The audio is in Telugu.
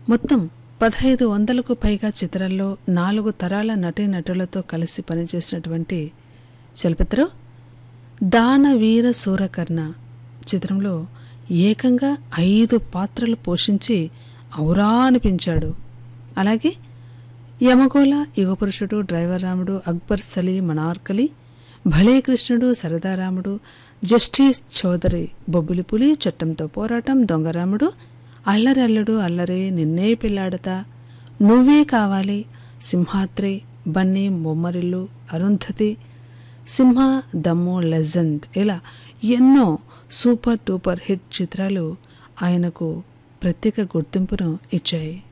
మొత్తం పదహైదు వందలకు పైగా చిత్రాల్లో నాలుగు తరాల నటీనటులతో కలిసి పనిచేసినటువంటి చలపతిరావు దానవీర సూరకర్ణ చిత్రంలో ఏకంగా ఐదు పాత్రలు పోషించి ఔరా అనిపించాడు అలాగే యమగోళ యుగపురుషుడు డ్రైవర్ రాముడు అక్బర్ సలీం మనార్కలి భలే కృష్ణుడు సరదారాముడు జస్టిస్ చౌదరి బొబ్బిలిపులి చట్టంతో పోరాటం దొంగరాముడు అల్లరి అల్లుడు అల్లరి నిన్నే పిల్లాడతా నువ్వే కావాలి సింహాద్రి బన్నీ బొమ్మరిల్లు అరుంధతి సింహ దమ్ము లెజెండ్ ఇలా ఎన్నో సూపర్ డూపర్ హిట్ చిత్రాలు ఆయనకు ప్రత్యేక గుర్తింపును ఇచ్చాయి